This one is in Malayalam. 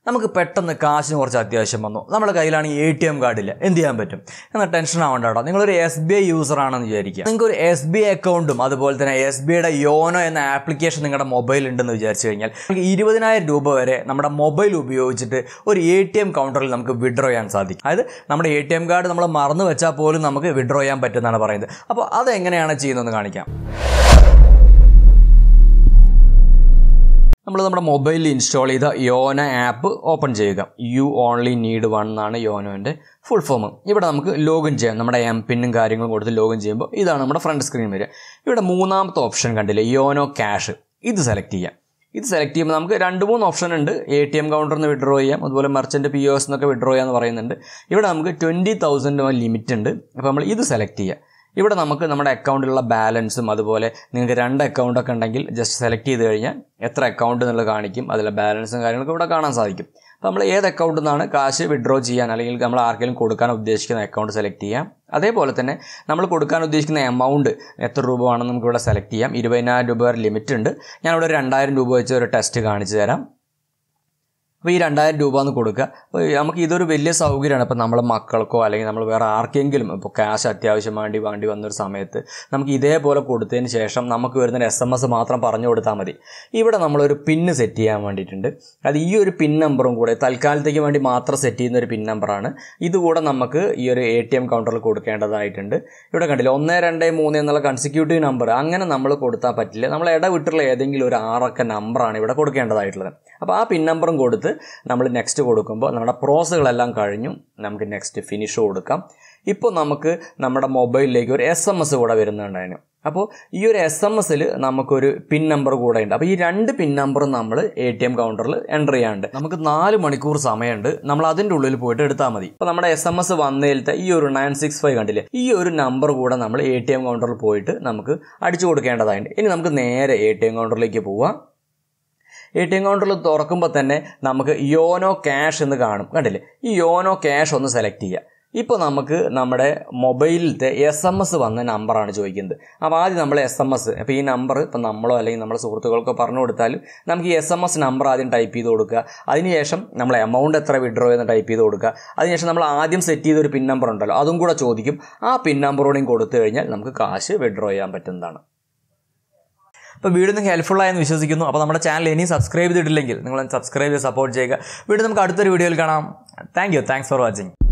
നമുക്ക് പെട്ടെന്ന് കാശിന് കുറച്ച് അത്യാവശ്യം വന്നു നമ്മുടെ കയ്യിലാണെങ്കിൽ എ ടി എം കാർഡില്ല എന്ത് ചെയ്യാൻ പറ്റും എന്നാൽ ടെൻഷൻ ആവേണ്ട കേട്ടോ നിങ്ങളൊരു എസ് ബി ഐ യൂസർ ആണെന്ന് വിചാരിക്കുക നിങ്ങൾക്ക് ഒരു എസ് ബി ഐ അക്കൗണ്ടും അതുപോലെ തന്നെ എസ് ബി ഐയുടെ യോനോ എന്ന ആപ്ലിക്കേഷൻ നിങ്ങളുടെ മൊബൈൽ ഉണ്ടെന്ന് വിചാരിച്ചു കഴിഞ്ഞാൽ നമുക്ക് ഇരുപതിനായിരം രൂപ വരെ നമ്മുടെ മൊബൈൽ ഉപയോഗിച്ചിട്ട് ഒരു എ ടി എം കൗണ്ടറിൽ നമുക്ക് വിഡ്രോ ചെയ്യാൻ സാധിക്കും അതായത് നമ്മുടെ എ ടി എം കാർഡ് നമ്മൾ മറന്നു വെച്ചാൽ പോലും നമുക്ക് വിഡ്രോ ചെയ്യാൻ പറ്റുമെന്നാണ് പറയുന്നത് അപ്പോൾ അതെങ്ങനെയാണ് ചെയ്യുന്നതെന്ന് കാണിക്കാം നമ്മൾ നമ്മുടെ മൊബൈലിൽ ഇൻസ്റ്റാൾ ചെയ്ത യോന ആപ്പ് ഓപ്പൺ ചെയ്യുക യു ഓൺലി നീഡ് വൺ എന്നാണ് യോനോൻ്റെ ഫുൾ ഫോം ഇവിടെ നമുക്ക് ലോഗിൻ ചെയ്യാം നമ്മുടെ എം പിന്നും കാര്യങ്ങളും കൊടുത്ത് ലോഗിൻ ചെയ്യുമ്പോൾ ഇതാണ് നമ്മുടെ ഫ്രണ്ട് സ്ക്രീൻ വരിക ഇവിടെ മൂന്നാമത്തെ ഓപ്ഷൻ കണ്ടില്ലേ യോനോ ക്യാഷ് ഇത് സെലക്ട് ചെയ്യാം ഇത് സെലക്ട് ചെയ്യുമ്പോൾ നമുക്ക് രണ്ട് മൂന്ന് ഓപ്ഷൻ ഉണ്ട് എ ടി എം കൗണ്ടറിൽ നിന്ന് വിഡ്രോ ചെയ്യാം അതുപോലെ മർച്ചൻ്റ് പി ഒ എസ് എന്നൊക്കെ വിഡ്രോ ചെയ്യാമെന്ന് പറയുന്നുണ്ട് ഇവിടെ നമുക്ക് ട്വൻറ്റി തൗസൻഡ് ലിമിറ്റ് ഉണ്ട് അപ്പോൾ നമ്മൾ ഇത് സെലക്ട് ചെയ്യുക ഇവിടെ നമുക്ക് നമ്മുടെ അക്കൗണ്ടിലുള്ള ബാലൻസും അതുപോലെ നിങ്ങൾക്ക് രണ്ട് അക്കൗണ്ടൊക്കെ ഉണ്ടെങ്കിൽ ജസ്റ്റ് സെലക്ട് ചെയ്ത് കഴിഞ്ഞാൽ എത്ര അക്കൗണ്ട് എന്നുള്ളത് കാണിക്കും അതിലെ ബാലൻസും കാര്യങ്ങളൊക്കെ ഇവിടെ കാണാൻ സാധിക്കും അപ്പോൾ നമ്മൾ ഏത് അക്കൗണ്ടിൽ നിന്നാണ് കാശ് വിഡ്രോ ചെയ്യാൻ അല്ലെങ്കിൽ നമ്മൾ ആർക്കെങ്കിലും കൊടുക്കാൻ ഉദ്ദേശിക്കുന്ന അക്കൗണ്ട് സെലക്ട് ചെയ്യാം അതേപോലെ തന്നെ നമ്മൾ കൊടുക്കാൻ ഉദ്ദേശിക്കുന്ന എമൗണ്ട് എത്ര രൂപ വേണമെന്ന് നമുക്ക് ഇവിടെ സെലക്ട് ചെയ്യാം ഇരുപതിനായിരം രൂപ വരെ ലിമിറ്റ് ഉണ്ട് ഞാനിവിടെ ഒരു രണ്ടായിരം രൂപ വെച്ച് ഒരു ടെസ്റ്റ് കാണിച്ചു തരാം അപ്പോൾ ഈ രണ്ടായിരം രൂപ എന്ന് കൊടുക്കുക അപ്പോൾ നമുക്ക് ഇതൊരു വലിയ സൗകര്യമാണ് ഇപ്പോൾ നമ്മളെ മക്കൾക്കോ അല്ലെങ്കിൽ നമ്മൾ വേറെ ആർക്കെങ്കിലും ഇപ്പോൾ ക്യാഷ് അത്യാവശ്യം വേണ്ടി വേണ്ടി വന്നൊരു സമയത്ത് നമുക്ക് ഇതേപോലെ കൊടുത്തതിന് ശേഷം നമുക്ക് വരുന്ന എസ് എം എസ് മാത്രം പറഞ്ഞു കൊടുത്താൽ മതി ഇവിടെ നമ്മളൊരു പിന്ന് സെറ്റ് ചെയ്യാൻ വേണ്ടിയിട്ടുണ്ട് അത് ഈ ഒരു പിൻ നമ്പറും കൂടെ തൽക്കാലത്തേക്ക് വേണ്ടി മാത്രം സെറ്റ് ചെയ്യുന്ന ഒരു പിൻ നമ്പറാണ് ഇതുകൂടെ നമുക്ക് ഈ ഒരു എ ടി എം കൗണ്ടറിൽ കൊടുക്കേണ്ടതായിട്ടുണ്ട് ഇവിടെ കണ്ടില്ല ഒന്ന് രണ്ട് മൂന്ന് എന്നുള്ള കൺസിക്യൂട്ടീവ് നമ്പർ അങ്ങനെ നമ്മൾ കൊടുത്താൽ പറ്റില്ല നമ്മൾ ഇടവിട്ടുള്ള ഏതെങ്കിലും ഒരു ആറക്ക നമ്പറാണ് ഇവിടെ കൊടുക്കേണ്ടതായിട്ടുള്ളത് അപ്പോൾ ആ പിൻ നമ്പറും കൊടുത്ത് നമ്മൾ നെക്സ്റ്റ് കൊടുക്കുമ്പോൾ നമ്മുടെ പ്രോസസ്സുകളെല്ലാം കഴിഞ്ഞു നമുക്ക് നെക്സ്റ്റ് ഫിനിഷ് കൊടുക്കാം ഇപ്പോൾ നമുക്ക് നമ്മുടെ മൊബൈലിലേക്ക് ഒരു എസ് എം എസ് കൂടെ വരുന്നുണ്ടായിരുന്നു അപ്പോൾ ഈ ഒരു എസ് എം എസിൽ നമുക്കൊരു പിൻ നമ്പർ കൂടെ ഉണ്ട് അപ്പോൾ ഈ രണ്ട് പിൻ നമ്പറും നമ്മൾ എ ടി എം കൗണ്ടറിൽ എൻ്റർ ചെയ്യാനുണ്ട് നമുക്ക് നാല് മണിക്കൂർ സമയമുണ്ട് നമ്മൾ അതിൻ്റെ ഉള്ളിൽ പോയിട്ട് എടുത്താൽ മതി അപ്പോൾ നമ്മുടെ എസ് എം എസ് വന്നതിലത്തെ ഈ ഒരു നയൻ സിക്സ് ഫൈവ് കണ്ടില്ലേ ഈ ഒരു നമ്പർ കൂടെ നമ്മൾ എ ടി എം കൗണ്ടറിൽ പോയിട്ട് നമുക്ക് അടിച്ചു കൊടുക്കേണ്ടതായിട്ടുണ്ട് ഇനി നമുക്ക് നേരെ എ ടി എം കൗണ്ടറിലേക്ക് പോവാം എ ടി എം കൗണ്ടറിൽ തുറക്കുമ്പോൾ തന്നെ നമുക്ക് യോനോ ക്യാഷ് എന്ന് കാണും കണ്ടില്ലേ ഈ യോനോ ക്യാഷ് ഒന്ന് സെലക്ട് ചെയ്യുക ഇപ്പോൾ നമുക്ക് നമ്മുടെ മൊബൈലിലത്തെ എസ് എം എസ് വന്ന നമ്പറാണ് ചോദിക്കുന്നത് അപ്പോൾ ആദ്യം നമ്മൾ എസ് എം എസ് അപ്പോൾ ഈ നമ്പർ ഇപ്പോൾ നമ്മളോ അല്ലെങ്കിൽ നമ്മുടെ സുഹൃത്തുക്കൾക്കോ പറഞ്ഞു കൊടുത്താലും നമുക്ക് ഈ എസ് എം എസ് നമ്പർ ആദ്യം ടൈപ്പ് ചെയ്ത് കൊടുക്കുക അതിനുശേഷം നമ്മൾ എമൗണ്ട് എത്ര വിഡ്രോ എന്ന് ടൈപ്പ് ചെയ്ത് കൊടുക്കുക അതിനുശേഷം നമ്മൾ ആദ്യം സെറ്റ് ചെയ്ത ഒരു പിൻ നമ്പർ ഉണ്ടല്ലോ അതും കൂടെ ചോദിക്കും ആ പിൻ നമ്പറോടെയും കൊടുത്തു കഴിഞ്ഞാൽ നമുക്ക് കാശ് വിഡ്രോ ചെയ്യാൻ പറ്റുന്നതാണ് അപ്പോൾ വീഡിയോ നിങ്ങൾക്ക് ഹെൽപ്ഫുൾ ആയെന്ന് വിശ്വസിക്കുന്നു അപ്പോൾ നമ്മുടെ ചാനൽ ഇനിയും സബ്സ്ക്രൈബ് ചെയ്തിട്ടില്ലെങ്കിൽ നിങ്ങൾ സബ്സ്ക്രൈബ് ചെയ്ത് സപ്പോർട്ട് ചെയ്യുക വീണ്ടും നമുക്ക് അടുത്തൊരു വീഡിയോയിൽ കാണാം thank you thanks for watching